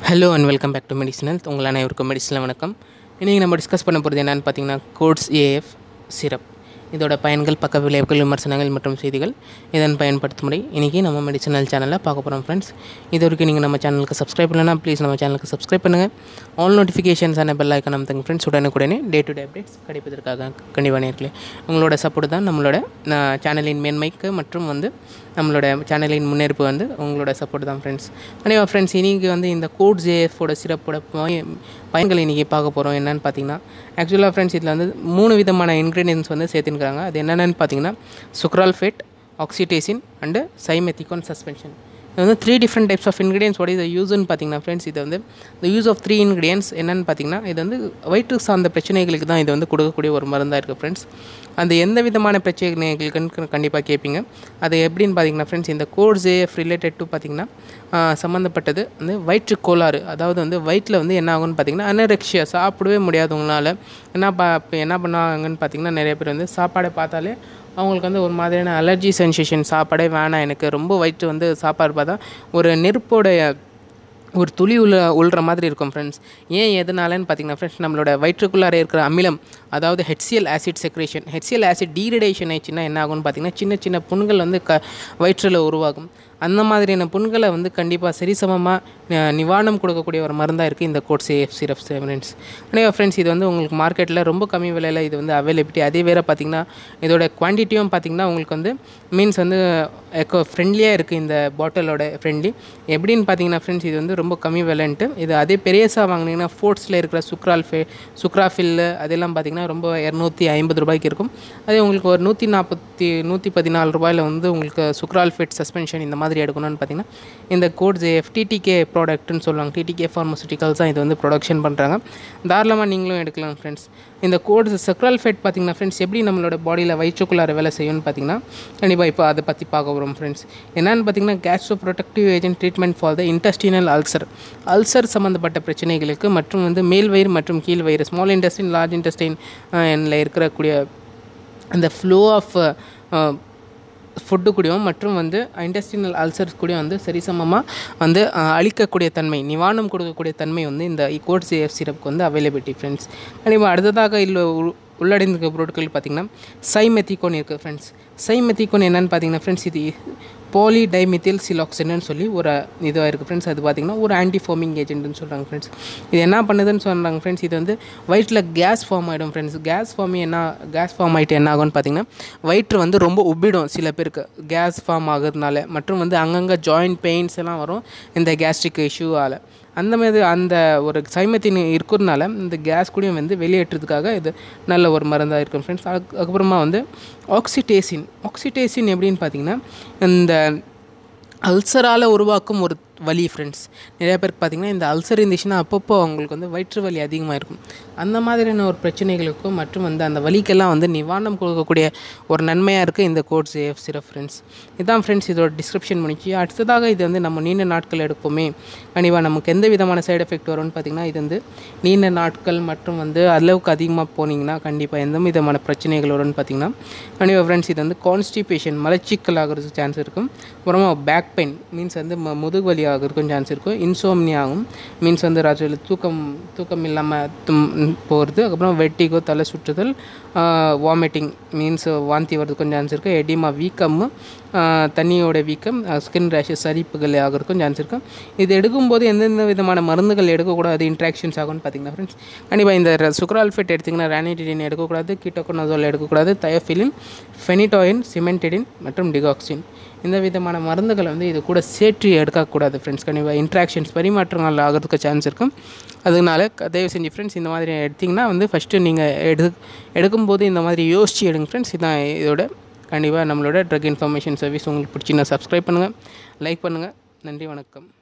hello and welcome back to medicinal உங்கள் அனைவருக்கும் மெடிசனில் வணக்கம் இன்றைக்கி நம்ம டிஸ்கஸ் பண்ண போகிறது என்னென்னு பார்த்தீங்கன்னா கோட்ஸ் ஏஎஃப் சிரப் இதோட பயன்கள் பக்க விளைவுகள் விமர்சனங்கள் மற்றும் செய்திகள் இதன் பயன்படுத்தும் முறை இன்றைக்கி நம்ம மெடிசனல் சேனலில் பார்க்க போகிறோம் ஃப்ரெண்ட்ஸ் இது வரைக்கும் நீங்கள் நம்ம சேனலுக்கு சப்ஸ்கிரைப் பண்ணலன்னா ப்ளீஸ் நம்ம சேனலுக்கு சப்ஸ்கிரைப் பண்ணுங்கள் ஆல் நோட்டிஃபிகேஷன்ஸ் ஆன பெல் ஐக்கன் நமக்கு ஃப்ரெண்ட்ஸ் உடனுக்குடனே டே டு டே அப்டேட்ஸ் கிடைப்பதற்காக கண்டிப்பாக நேர்களே உங்களோட சப்போர்ட் தான் நம்மளோட நான் சேனலின் மேன்மைக்கு மற்றும் வந்து நம்மளோட சேனலின் முன்னேற்பு வந்து உங்களோட சப்போர்ட் தான் ஃப்ரெண்ட்ஸ் கண்டிப்பாக ஃப்ரெண்ட்ஸ் இன்றைக்கி வந்து இந்த கோட் ஜேஎஃபோட சிறப்போட பயன் பயன்கள் இன்றைக்கி பார்க்க போகிறோம் என்னென்னு பார்த்தீங்கன்னா ஆக்சுவலாக ஃப்ரெண்ட்ஸ் இதில் வந்து மூணு விதமான இன்க்ரீடியன்ஸ் வந்து சேர்த்துருக்காங்க அது என்னென்னு பார்த்தீங்கன்னா சுக்ரால்ஃபேட் ஆக்சிடேசின் அண்டு சைமெத்திகான் சஸ்பென்ஷன் இது வந்து three different types of ingredients what is யூஸ்னு பார்த்தீங்கன்னா ஃப்ரெண்ட்ஸ் இது வந்து இந்த யூஸ் ஆஃப் த்ரீ இன்க்ரீடியன்ஸ் என்னென்னு பார்த்தீங்கன்னா இது வந்து வயிற்று சார்ந்த பிரச்சனைகளுக்கு தான் இது வந்து கொடுக்கக்கூடிய ஒரு மருந்தாக இருக்குது ஃப்ரெண்ட்ஸ் அந்த எந்த விதமான பிரச்சனைகளுக்குன்னு கண்டிப்பாக கேட்பீங்க அது எப்படின்னு பார்த்தீங்கன்னா ஃப்ரெண்ட்ஸ் இந்த கோர்ஸ் ஏஎஃப் ரிலேட்டட் டு பார்த்தீங்கன்னா சம்மந்தப்பட்டது வந்து வயிற்று கோளாறு அதாவது வந்து வயிற்றில் வந்து என்ன ஆகும்னு பார்த்தீங்கன்னா அனரெக்ஷியா சாப்பிடவே முடியாதவங்களால என்ன பா இப்போ என்ன பண்ணுவாங்கன்னு பார்த்தீங்கன்னா நிறைய பேர் வந்து சாப்பாடை பார்த்தாலே அவங்களுக்கு வந்து ஒரு மாதிரியான அலர்ஜி சென்சேஷன் சாப்பாடே வேணாம் எனக்கு ரொம்ப வயிற்று வந்து சாப்பாடு பார்த்தா ஒரு நெருப்போடைய ஒரு துளி உள்ள உள்ற மாதிரி இருக்கும் ஃப்ரெண்ட்ஸ் ஏன் எதனாலன்னு பார்த்தீங்கன்னா ஃப்ரெண்ட்ஸ் நம்மளோட வயிற்றுக்குள்ளார இருக்கிற அமிலம் அதாவது HCL acid secretion HCL acid irritation ஆயிடுச்சுன்னா என்ன ஆகும்னு பார்த்தீங்கன்னா சின்ன சின்ன புண்கள் வந்து க வயிற்றில் உருவாகும் அந்த மாதிரியான புண்களை வந்து கண்டிப்பாக சரிசமமாக நிவாரணம் கொடுக்கக்கூடிய ஒரு மருந்தாக இருக்குது இந்த கோட் சேஃப் சிரப் ஃப்ரெண்ட்ஸ் கண்டிப்பாக ஃப்ரெண்ட்ஸ் இது வந்து உங்களுக்கு மார்க்கெட்டில் ரொம்ப கம்மி விலையில் இது வந்து அவைலபிலிட்டி அதே வேறு பார்த்திங்கன்னா இதோட குவான்டிட்டியும் பார்த்திங்கன்னா உங்களுக்கு வந்து மீன்ஸ் வந்து எக்கோ ஃப்ரெண்ட்லியாக இருக்குது இந்த பாட்டிலோட ஃப்ரெண்ட்லி எப்படின்னு பார்த்தீங்கன்னா ஃப்ரெண்ட்ஸ் இது வந்து ரொம்ப கம்மி விலைன்ட்டு இது அதே பெரியசா வாங்கினீங்கன்னா ஃபோர்ட்ஸில் இருக்கிற சுக்ரால்ஃபே சுக்ராஃபில் அதெல்லாம் பார்த்திங்கன்னா ரொம்ப இரநூத்தி ஐம்பது ரூபாய்க்கு இருக்கும் அதே உங்களுக்கு ஒரு நூற்றி நாற்பத்தி நூற்றி பதினாலு ரூபாயில் வந்து உங்களுக்கு சுக்ரால்ஃபேட் சஸ்பென்ஷன் இந்த மாதிரி எடுக்கணும்னு பார்த்தீங்கன்னா இந்த கோட்ஸ் எஃப்டிடிகே ப்ராடக்ட்னு சொல்லுவாங்க டிடிகே ஃபார்மசூட்டிக்கல்ஸ் தான் இது வந்து ப்ரொடக்ஷன் பண்ணுறாங்க தாராளமாக நீங்களும் எடுக்கலாம் ஃப்ரெண்ட்ஸ் இந்த கோட்ஸ் சக்ரால்ஃபேட் பார்த்திங்கன்னா ஃப்ரெண்ட்ஸ் எப்படி நம்மளோட பாடியில் வயிற்றுக்குள்ளார வேலை செய்யும்னு பார்த்தீங்கன்னா கண்டிப்பாக இப்போ அதை பற்றி பார்க்க வரும் ஃப்ரெண்ட்ஸ் என்னென்னு பார்த்தீங்கன்னா gastro protective agent treatment for the intestinal ulcer ulcer சம்மந்தப்பட்ட பிரச்சனைகளுக்கு மற்றும் வந்து மேல் வயிறு மற்றும் கீழ் வயிறு ஸ்மால் இன்டெஸ்டின் லார்ஜ் இன்டெஸ்டைன் இருக்கக்கூடிய அந்த ஃப்ளோ ஆஃப் ஃபுட்டு கூடயும் மற்றும் வந்து இண்டஸ்ட்ரியல் அல்சர்ஸ் கூட வந்து சரிசமமாக வந்து அழிக்கக்கூடிய தன்மை நிவாரணம் கொடுக்கக்கூடிய தன்மை வந்து இந்த கோட் சேஃப் சிரப்புக்கு வந்து அவைலபிலிட்டி ஃப்ரெண்ட்ஸ் கண்டிப்பாக அடுத்ததாக இல்லை உள்ளடைந்திருக்க பொருட்கள் பார்த்திங்கன்னா சைமெத்திகோன் இருக்குது ஃப்ரெண்ட்ஸ் சைமெத்திகோன் என்னென்னு பார்த்தீங்கன்னா ஃப்ரெண்ட்ஸ் இது பாலி டைமித்தில் சிலாக்சின்னு சொல்லி ஒரு இதுவாக இருக்குது ஃப்ரெண்ட்ஸ் அது பார்த்திங்கன்னா ஒரு ஆன்டி ஃபோமிங் ஏஜென்ட்னு சொல்கிறாங்க ஃப்ரெண்ட்ஸ் இது என்ன பண்ணுதுன்னு சொல்கிறாங்க ஃப்ரெண்ட்ஸ் இது வந்து வயிற்றில் கேஸ் ஃபார்ம் ஆகிடும் ஃப்ரெண்ட்ஸ் கேஸ் ஃபார்ம் என்ன கேஸ் ஃபார்ம் ஆகிட்டு என்ன ஆகும்னு பார்த்தீங்கன்னா வயிற்று வந்து ரொம்ப உப்பிடும் சில பேருக்கு கேஸ் ஃபார்ம் ஆகுறதுனால மற்றும் வந்து அங்கங்கே ஜாயிண்ட் பெயின்ஸ் எல்லாம் வரும் இந்த கேஸ்ட்ரிக் இஷ்யூவால் அந்த மாதிரி அந்த ஒரு சைமத்தின் இருக்கிறதுனால இந்த கேஸ் கூடயும் வந்து வெளியேற்றதுக்காக இது நல்ல ஒரு மருந்தாக இருக்கும் ஃப்ரெண்ட்ஸ் அதுக்கப்புறமா வந்து ஆக்சிடேசின் ஆக்சிடேசின் எப்படின்னு பார்த்தீங்கன்னா இந்த அல்சரால் உருவாக்கும் ஒரு வலி ஃப்ரெண்ட்ஸ் நிறைய பேருக்கு பார்த்திங்கன்னா இந்த அல்சர் இருந்துச்சுன்னா அப்பப்போ அவங்களுக்கு வந்து வயிற்று வலி அதிகமாக இருக்கும் அந்த மாதிரியான ஒரு பிரச்சனைகளுக்கும் மற்றும் வந்து அந்த வலிக்கெல்லாம் வந்து நிவாரணம் கொடுக்கக்கூடிய ஒரு நன்மையாக இருக்குது இந்த கோட் சேஃப் சிரப் ஃப்ரெண்ட்ஸ் இதுதான் ஃப்ரெண்ட்ஸ் இதோட டிஸ்கிரிப்ஷன் முடிச்சு அடுத்ததாக இது வந்து நம்ம நீண்ட நாட்கள் எடுப்போமே கண்டிப்பாக நமக்கு எந்த விதமான சைடு எஃபெக்ட் வரும்னு பார்த்திங்கன்னா இது வந்து நீண்ட நாட்கள் மற்றும் வந்து அளவுக்கு அதிகமாக போனீங்கன்னா கண்டிப்பாக எந்த விதமான பிரச்சனைகள் வரும்னு பார்த்திங்கன்னா கண்டிப்பாக ஃப்ரெண்ட்ஸ் இது வந்து கான்ஸ்டிபேஷன் மலச்சிக்கல் ஆகிறதுக்கு சான்ஸ் இருக்கும் அப்புறமா பேக் பெயின் மீன்ஸ் வந்து முதுகு வலி ஆகிறதுக்கும் சான்ஸ் இருக்கும் இன்சோம்னி ஆகும் மீன்ஸ் வந்து ராத்திரியில் தூக்கம் தூக்கம் இல்லாமல் தும் போகிறது அதுக்கப்புறம் வெட்டிகோ தலை சுற்றுதல் வாமிட்டிங் மீன்ஸ் வாந்தி வர்றதுக்கும் சான்ஸ் இருக்குது எடிமா வீக்கம் தண்ணியோட வீக்கம் ஸ்கின் ரேஷஸ் சரிப்புகள் ஆகிறதுக்கும் சான்ஸ் இருக்கும் இது எடுக்கும்போது எந்தெந்த விதமான மருந்துகள் எடுக்கக்கூடாது இன்ட்ராக்ஷன்ஸ் ஆகும்னு பார்த்தீங்கன்னா ஃப்ரெண்ட்ஸ் கண்டிப்பாக இந்த சுக்ரால்ஃபேட் எடுத்திங்கன்னா ரானிடிடின் எடுக்கக்கூடாது கீட்டோகோனசோல் எடுக்கக்கூடாது தயோஃபிலின் ஃபெனிடாயின் சிமெண்டிடின் மற்றும் டிகாக்சின் இந்த விதமான மருந்துகளை வந்து இது கூட சேர்த்து எடுக்கக்கூடாது ஃப்ரெண்ட்ஸ் கண்டிப்பாக இன்ட்ராக்ஷன்ஸ் பரிமாற்றங்கள் ஆகிறதுக்கு சான்ஸ் இருக்கும் அதனால தயவு செஞ்சு ஃப்ரெண்ட்ஸ் இந்த மாதிரி எடுத்திங்கன்னா வந்து ஃபஸ்ட்டு நீங்கள் எடு எடுக்கும்போது இந்த மாதிரி யோசித்து எடுங்க ஃப்ரெண்ட்ஸ் இதான் இதோட கண்டிப்பாக நம்மளோட ட்ரக் இன்ஃபர்மேஷன் சர்வீஸ் உங்களுக்கு பிடிச்சின்னா சப்ஸ்கிரைப் பண்ணுங்கள் லைக் பண்ணுங்கள் நன்றி வணக்கம்